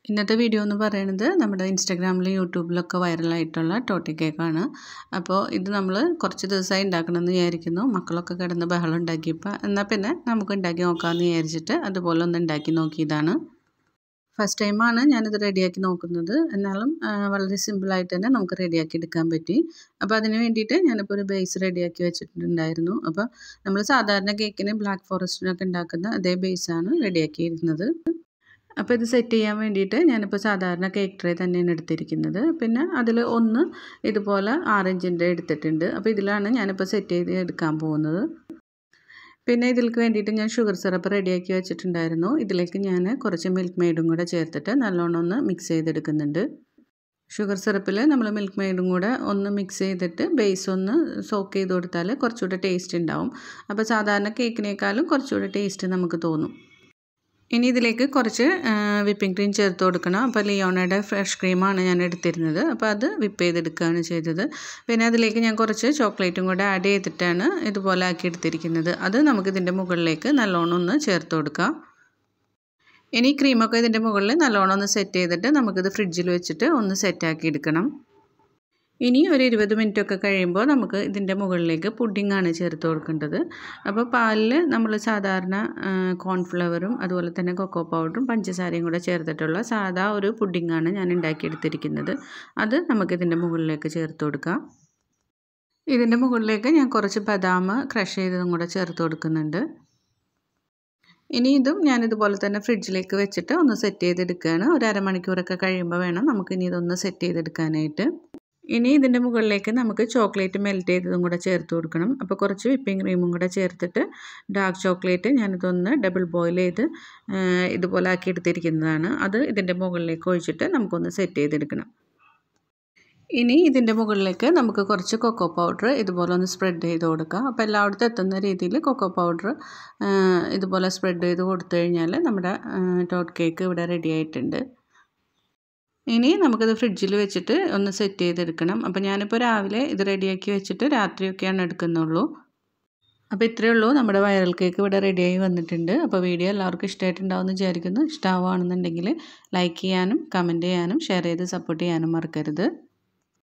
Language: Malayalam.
ഇന്നത്തെ വീഡിയോ എന്ന് പറയുന്നത് നമ്മുടെ ഇൻസ്റ്റാഗ്രാമിലും യൂട്യൂബിലൊക്കെ വൈറലായിട്ടുള്ള ടോട്ടി കേക്കാണ് അപ്പോൾ ഇത് നമ്മൾ കുറച്ച് ദിവസമായി ഉണ്ടാക്കണമെന്ന് വിചാരിക്കുന്നു മക്കളൊക്കെ കിടന്ന് ബഹളം ഉണ്ടാക്കിയപ്പോൾ എന്നാൽ പിന്നെ നമുക്ക് ഉണ്ടാക്കി നോക്കാമെന്ന് വിചാരിച്ചിട്ട് അതുപോലെ ഒന്ന് ഉണ്ടാക്കി നോക്കിയതാണ് ഫസ്റ്റ് ടൈമാണ് ഞാനിത് റെഡിയാക്കി നോക്കുന്നത് എന്നാലും വളരെ സിമ്പിളായിട്ട് തന്നെ നമുക്ക് റെഡിയാക്കി എടുക്കാൻ പറ്റി അപ്പോൾ അതിന് വേണ്ടിയിട്ട് ഞാനിപ്പോൾ ഒരു ബേസ് റെഡിയാക്കി വെച്ചിട്ടുണ്ടായിരുന്നു അപ്പോൾ നമ്മൾ സാധാരണ കേക്കിന് ബ്ലാക്ക് ഫോറസ്റ്റിനൊക്കെ ഉണ്ടാക്കുന്ന അതേ ബേസാണ് റെഡിയാക്കിയിരുന്നത് അപ്പോൾ ഇത് സെറ്റ് ചെയ്യാൻ വേണ്ടിയിട്ട് ഞാനിപ്പോൾ സാധാരണ കേക്ക് ട്രേ തന്നെയാണ് എടുത്തിരിക്കുന്നത് പിന്നെ അതിൽ ഒന്ന് ഇതുപോലെ ആറഞ്ചിൻ്റെ എടുത്തിട്ടുണ്ട് അപ്പോൾ ഇതിലാണ് ഞാനിപ്പോൾ സെറ്റ് ചെയ്ത് എടുക്കാൻ പോകുന്നത് പിന്നെ ഇതിലേക്ക് വേണ്ടിയിട്ട് ഞാൻ ഷുഗർ സിറപ്പ് റെഡിയാക്കി വെച്ചിട്ടുണ്ടായിരുന്നു ഇതിലേക്ക് ഞാൻ കുറച്ച് മിൽക്ക് മെയ്ഡും കൂടെ ചേർത്തിട്ട് നല്ലോണം ഒന്ന് മിക്സ് ചെയ്തെടുക്കുന്നുണ്ട് ഷുഗർ സിറപ്പിൽ നമ്മൾ മിൽക്ക് മെയ്ഡും കൂടെ ഒന്ന് മിക്സ് ചെയ്തിട്ട് ബേസ് ഒന്ന് സോക്ക് ചെയ്ത് കൊടുത്താൽ കുറച്ചുകൂടെ ടേസ്റ്റ് ഉണ്ടാവും അപ്പോൾ സാധാരണ കേക്കിനേക്കാളും കുറച്ചുകൂടെ ടേസ്റ്റ് നമുക്ക് തോന്നും ഇനി ഇതിലേക്ക് കുറച്ച് വിപ്പിംഗ് ക്രീം ചേർത്ത് കൊടുക്കണം അപ്പോൾ ലിയോണയുടെ ഫ്രഷ് ക്രീമാണ് ഞാൻ എടുത്തിരുന്നത് അപ്പോൾ അത് വിപ്പ് ചെയ്തെടുക്കുകയാണ് ചെയ്തത് പിന്നെ അതിലേക്ക് ഞാൻ കുറച്ച് ചോക്ലേറ്റും കൂടെ ആഡ് ചെയ്തിട്ടാണ് ഇതുപോലെ ആക്കി എടുത്തിരിക്കുന്നത് അത് നമുക്കിതിൻ്റെ മുകളിലേക്ക് നല്ലോണം ഒന്ന് ചേർത്ത് കൊടുക്കാം ഇനി ക്രീമൊക്കെ ഇതിൻ്റെ മുകളിൽ നല്ലോണം ഒന്ന് സെറ്റ് ചെയ്തിട്ട് നമുക്കിത് ഫ്രിഡ്ജിൽ വെച്ചിട്ട് ഒന്ന് സെറ്റാക്കി എടുക്കണം ഇനി ഒരു ഇരുപത് മിനിറ്റ് ഒക്കെ കഴിയുമ്പോൾ നമുക്ക് ഇതിൻ്റെ മുകളിലേക്ക് പുഡിങ്ങാണ് ചേർത്ത് കൊടുക്കേണ്ടത് അപ്പോൾ പാലിൽ നമ്മൾ സാധാരണ കോൺഫ്ലവറും അതുപോലെ തന്നെ കൊക്കോ പൗഡറും പഞ്ചസാരയും കൂടെ ചേർത്തിട്ടുള്ള സാധാ ഒരു പുഡിങ്ങാണ് ഞാൻ ഉണ്ടാക്കിയെടുത്തിരിക്കുന്നത് അത് നമുക്കിതിൻ്റെ മുകളിലേക്ക് ചേർത്ത് കൊടുക്കാം ഇതിൻ്റെ മുകളിലേക്ക് ഞാൻ കുറച്ച് ബദാം ക്രഷ് ചെയ്തതും കൂടെ ചേർത്ത് കൊടുക്കുന്നുണ്ട് ഇനി ഇതും ഞാനിതുപോലെ തന്നെ ഫ്രിഡ്ജിലേക്ക് വെച്ചിട്ട് ഒന്ന് സെറ്റ് ചെയ്തെടുക്കുകയാണ് ഒരു അരമണിക്കൂറൊക്കെ കഴിയുമ്പോൾ വേണം നമുക്കിനി ഇതൊന്ന് സെറ്റ് ചെയ്തെടുക്കാനായിട്ട് ഇനി ഇതിൻ്റെ മുകളിലേക്ക് നമുക്ക് ചോക്ലേറ്റ് മെൽറ്റ് ചെയ്തതും കൂടെ ചേർത്ത് കൊടുക്കണം അപ്പോൾ കുറച്ച് വിപ്പിംഗ് ക്രീമും കൂടെ ചേർത്തിട്ട് ഡാർക്ക് ചോക്ലേറ്റ് ഞാനിതൊന്ന് ഡബിൾ ബോയിൽ ചെയ്ത് ഇതുപോലെ ആക്കി എടുത്തിരിക്കുന്നതാണ് അത് ഇതിൻ്റെ മുകളിലേക്ക് ഒഴിച്ചിട്ട് നമുക്കൊന്ന് സെറ്റ് ചെയ്തെടുക്കണം ഇനി ഇതിൻ്റെ മുകളിലേക്ക് നമുക്ക് കുറച്ച് കൊക്കോ പൗഡർ ഇതുപോലെ ഒന്ന് സ്പ്രെഡ് ചെയ്ത് കൊടുക്കാം അപ്പോൾ എല്ലായിടത്തും എത്തുന്ന രീതിയിൽ കൊക്കോ പൗഡർ ഇതുപോലെ സ്പ്രെഡ് ചെയ്ത് കൊടുത്തു കഴിഞ്ഞാൽ നമ്മുടെ ടോട്ട് കേക്ക് ഇവിടെ റെഡി ആയിട്ടുണ്ട് ഇനി നമുക്കത് ഫ്രിഡ്ജിൽ വെച്ചിട്ട് ഒന്ന് സെറ്റ് ചെയ്തെടുക്കണം അപ്പോൾ ഞാനിപ്പോൾ രാവിലെ ഇത് റെഡിയാക്കി വെച്ചിട്ട് രാത്രിയൊക്കെയാണ് എടുക്കുന്നുള്ളൂ അപ്പോൾ ഇത്രയേ ഉള്ളൂ നമ്മുടെ വൈറൽ കേക്ക് ഇവിടെ റെഡിയായി വന്നിട്ടുണ്ട് അപ്പോൾ വീഡിയോ എല്ലാവർക്കും ഇഷ്ടമായിട്ടുണ്ടാവുമെന്ന് വിചാരിക്കുന്നു ഇഷ്ടമാവുകയാണെന്നുണ്ടെങ്കിൽ ലൈക്ക് ചെയ്യാനും കമൻറ്റ് ചെയ്യാനും ഷെയർ ചെയ്ത് സപ്പോർട്ട് ചെയ്യാനും മറക്കരുത്